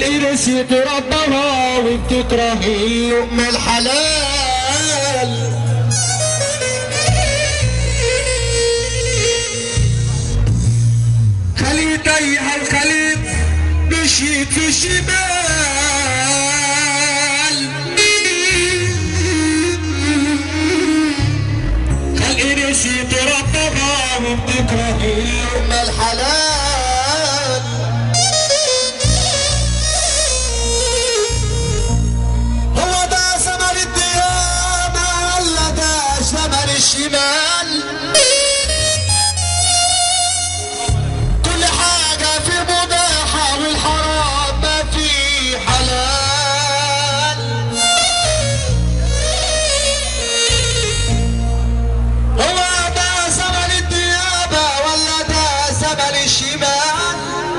نسيت ربها وبتكره اللقمة الحلال خليت ايها الخليط مشيت في الشمال خلي نسيت ربها وبتكره اللقمة الحلال هو ده ثمن الديانة ولا ده ثمن الشمال كل حاجة في مباحة والحرام ما في حلال هو ده ثمن الديابة ولا ده ثمن الشمال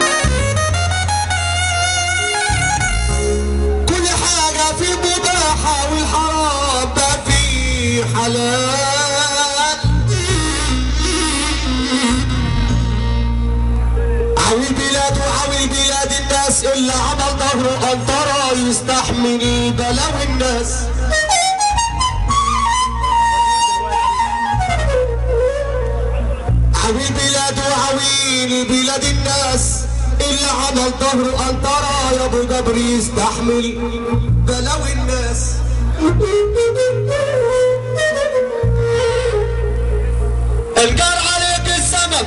كل حاجة في مباحة والحرام ما في حلال عوي بلاد وعوي بلاد الناس اللي عمل ظهره قنطرة يستحمل بلاوي الناس عوي بلاد وعوي بلاد الناس اللي عمل ظهره قنطرة يا ابو جبر يستحمل بلاوي الناس الجار عليك السمك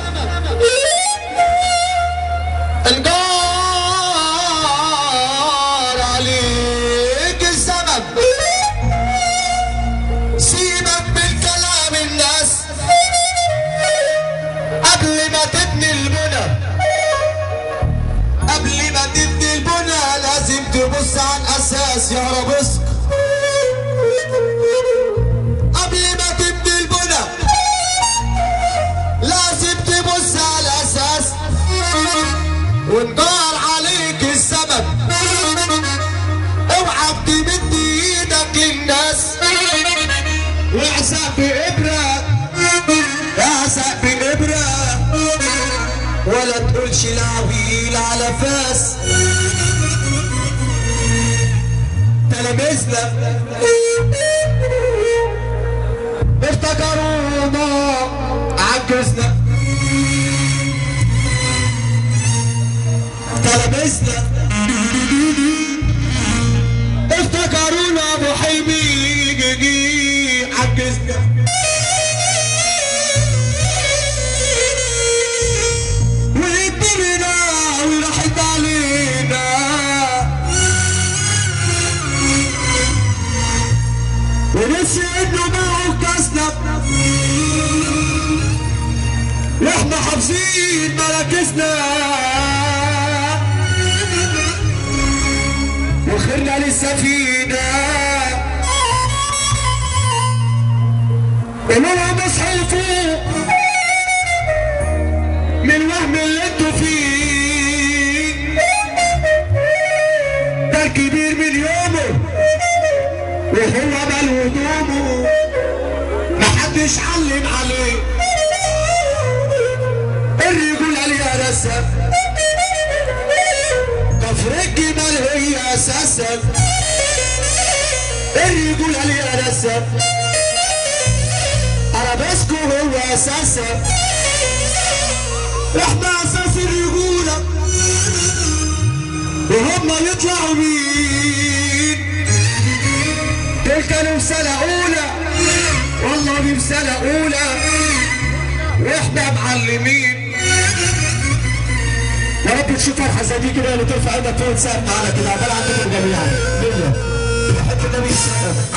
الجار عليك السمك سيبك من كلام الناس قبل ما تبني البنى قبل ما تبني البنى لازم تبص على الاساس يا ربسك قبل ما تبني البنى لازم تبص على الاساس ونجار عليك السبب اوعى تمد ايدك للناس واعزق بإبرة اعزق بإبرة ولا تقولش العويل على فاس تلاميذنا افتكرونا عجزنا تلاميذنا افتكرونا ابو حلمي جي عجزنا وكبرنا وراحت علينا ونسي انه معه كسنا واحنا حافظين مراكزنا وخرنا للسفينة قولوا اصحوا فوق من الوهم اللي انتوا فيه ده الكبير من يومه وهو مال هدومه محدش علم عليه الرجول عليها رسم كفر الجمال هي اساسا الرجول عليها رسم ارابيسكو هو اساسا احنا اساس الرجولة وهم يطلعوا مين دول كانوا في سنة أولى والله دي في سنة أولى واحنا معلمين يا رب تشوف فرحة زي دي كده اللي ترفع ايدك فوق تسقف معانا كده عقبال عندكم جميعا ليا بحب النبي يسقف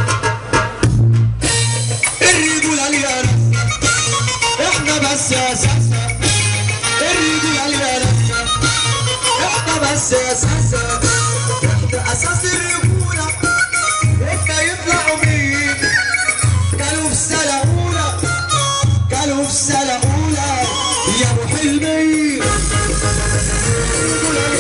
الرجول عليها احنا بس يا ساسا الرجول عليها احنا بس يا ساسا احنا اساس الرجولة احنا يطلعوا مين كانوا في سنة أولى كانوا في سنة أولى يا أبو حلمي الرجول